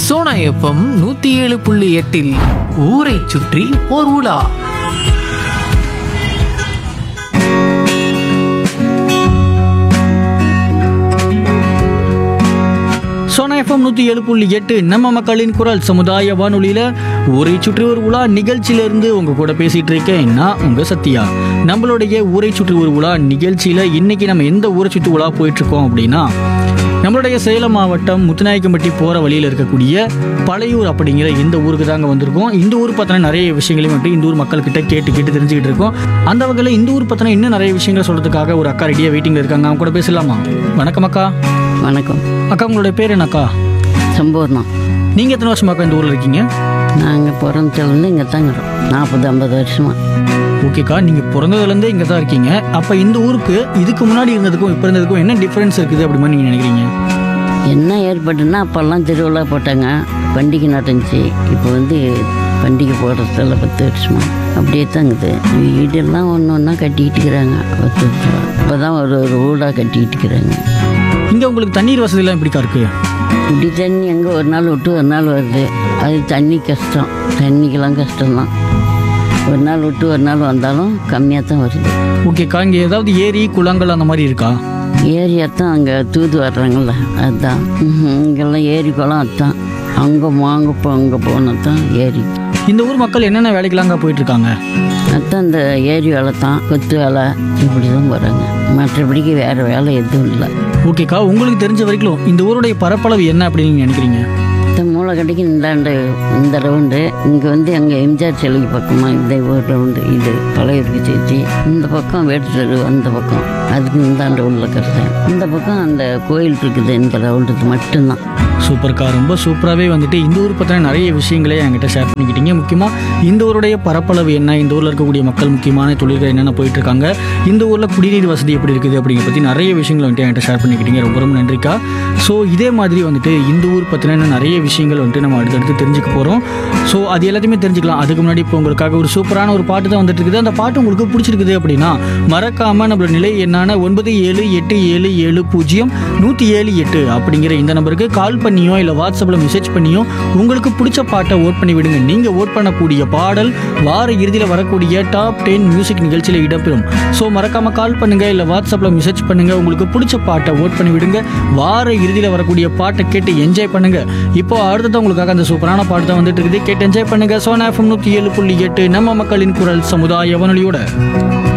Sona FM நூத்தி ஏழு புள்ளி எட்டில் ஊரை சுற்றி ஓர் உலா சோனா எஃப்எம் நூற்றி ஏழு புள்ளி எட்டு நம்ம மக்களின் குரல் சமுதாய வானொலியில் ஊரை சுற்றி ஒரு உலா நிகழ்ச்சியிலேருந்து உங்கள் கூட பேசிகிட்டு இருக்கேன் நான் உங்கள் சத்யா நம்மளுடைய ஊரை சுற்றி ஒரு உலா நிகழ்ச்சியில் இன்னைக்கு நம்ம எந்த ஊரை சுற்றி உலா போயிட்டுருக்கோம் அப்படின்னா நம்மளுடைய சேலம் மாவட்டம் முத்துநாயக்கம்பட்டி போகிற வழியில் இருக்கக்கூடிய பழையூர் அப்படிங்கிற இந்த ஊருக்கு தாங்க வந்திருக்கோம் இந்த ஊர் பற்றின நிறைய விஷயங்களையும் வந்துட்டு இந்த ஊர் மக்கள்கிட்ட கேட்டு கேட்டு தெரிஞ்சுக்கிட்டு இருக்கோம் அந்த வகையில் இந்த ஊர் பற்றின இன்னும் நிறைய விஷயங்கள் சொல்கிறதுக்காக ஒரு அக்கா ரெடியாக வெயிட்டிங்கில் இருக்காங்க அவங்க கூட பேசலாமா வணக்கம் அக்கா வணக்கம் அக்கா உங்களுடைய பேர் என்னக்கா சம்பூர்ணம் நீங்கள் எத்தனை வருஷமாக்கா இந்த ஊரில் இருக்கீங்க நாங்கள் பிறந்ததுலேருந்து இங்கே தாங்கிறோம் நாற்பது ஐம்பது வருஷமா ஓகேக்கா நீங்கள் பிறந்ததுலேருந்தே இங்கே தான் இருக்கீங்க அப்போ இந்த ஊருக்கு இதுக்கு முன்னாடி இருந்ததுக்கும் இப்போ இருந்ததுக்கும் என்ன டிஃப்ரென்ஸ் இருக்குது அப்படி மாதிரி நீங்கள் நினைக்கிறீங்க என்ன ஏற்பட்டுன்னா அப்போல்லாம் திருவிழா போட்டாங்க பண்டிகை நடந்துச்சு இப்போ வந்து பண்டிகை போடுறதில்ல பத்து வருஷமா அப்படியே தாங்குது வீடெல்லாம் ஒன்று ஒன்றா கட்டிக்கிட்டு இருக்கிறாங்க பத்து வருஷமா இப்போ தான் ஒரு ஒரு வீடாக கட்டிக்கிட்டு இருக்கிறாங்க இங்கே உங்களுக்கு தண்ணீர் வசதியெல்லாம் எப்படிக்கா இருக்குது இப்படி தண்ணி எங்கே ஒரு நாள் விட்டு ஒரு நாள் வருது அது தண்ணி கஷ்டம் தண்ணிக்கெல்லாம் கஷ்டம்தான் ஒரு நாள் விட்டு ஒரு நாள் வந்தாலும் கம்மியாக தான் வருது ஓகேக்கா இங்கே ஏதாவது ஏரி குளங்கள் அந்த மாதிரி இருக்கா ஏரியா தான் அங்கே தூது வர்றாங்கல்ல அதுதான் ம்ஹும். இங்கெல்லாம் ஏரி குளம் அதுதான் அங்கே வாங்க போ அங்கே போனால் தான் ஏரி இந்த ஊர் மக்கள் என்னென்ன வேலைக்கெல்லாங்க போயிட்டு இருக்காங்க அதுதான் இந்த ஏரி வேலை தான் கொத்து வேலை இப்படி தான் போகிறாங்க மற்றபடிக்கு வேறு வேலை எதுவும் இல்லை ஓகேக்கா உங்களுக்கு தெரிஞ்ச வரைக்கும் இந்த ஊருடைய பரப்பளவு என்ன அப்படின்னு நீங்கள் நினைக்கிறீங்க இந்த மூளைக்கடைக்கு இந்தாண்டு இந்த ரவுண்டு இங்கே வந்து எங்கள் எம்ஜிஆர் சிலைக்கு பக்கமாக இந்த ஒரு ரவுண்டு இது பழையருக்கு சேர்ச்சி இந்த பக்கம் வேட்டு தெரு அந்த பக்கம் அதுக்கு இந்தாண்டு உள்ள கருத்து இந்த பக்கம் அந்த கோயில் இருக்குது இந்த ரவுண்டுக்கு மட்டும்தான் சூப்பர்க்கா ரொம்ப சூப்பராகவே வந்துட்டு இந்த ஊர் பற்றின நிறைய விஷயங்களே என்கிட்ட ஷேர் பண்ணிக்கிட்டீங்க முக்கியமாக இந்த ஊருடைய பரப்பளவு என்ன இந்த ஊரில் இருக்கக்கூடிய மக்கள் முக்கியமான தொழில்கள் என்னென்ன போயிட்டு இருக்காங்க இந்த ஊரில் குடிநீர் வசதி எப்படி இருக்குது அப்படிங்கிற பற்றி நிறைய விஷயங்களை வந்துட்டு என்கிட்ட ஷேர் பண்ணிக்கிட்டீங்க ரொம்ப ரொம்ப நன்றிக்கா ஸோ இதே மாதிரி வந்துட்டு இந்த ஊர் பற்றின இன்னும் நிறைய விஷயங்கள் வந்துட்டு நம்ம அடுத்தடுத்து தெரிஞ்சுக்க போகிறோம் ஸோ அது எல்லாத்தையுமே தெரிஞ்சுக்கலாம் அதுக்கு முன்னாடி இப்போ உங்களுக்காக ஒரு சூப்பரான ஒரு பாட்டு தான் வந்துட்டு இருக்குது அந்த பாட்டு உங்களுக்கு பிடிச்சிருக்குது அப்படின்னா மறக்காமல் நம்மளோட நிலை என்னான ஒன்பது ஏழு எட்டு ஏழு ஏழு பூஜ்ஜியம் நூற்றி ஏழு எட்டு அப்படிங்கிற இந்த நம்பருக்கு கால் பண்ணியோ இல்லை வாட்ஸ்அப்பில் மெசேஜ் பண்ணியோ உங்களுக்கு பிடிச்ச பாட்டை ஓட் பண்ணி விடுங்க நீங்கள் ஓட் பண்ணக்கூடிய பாடல் வார இறுதியில் வரக்கூடிய டாப் டென் மியூசிக் நிகழ்ச்சியில் இடம்பெறும் ஸோ மறக்காமல் கால் பண்ணுங்கள் இல்லை வாட்ஸ்அப்பில் மெசேஜ் பண்ணுங்கள் உங்களுக்கு பிடிச்ச பாட்டை ஓட் பண்ணி விடுங்க வார இறுதியில் வரக்கூடிய பாட்டை கேட்டு என்ஜாய் பண்ணுங்க இப்போ அடுத்தது உங்களுக்காக அந்த சூப்பரான பாட்டு தான் வந்துட்டு இருக்குது கேட்டு என்ஜாய் பண்ணுங்க சோனா எஃப்எம் நூற்றி ஏழு புள்ளி எட்டு நம்ம மக்களின் குரல் சமுதாய வானொலியோட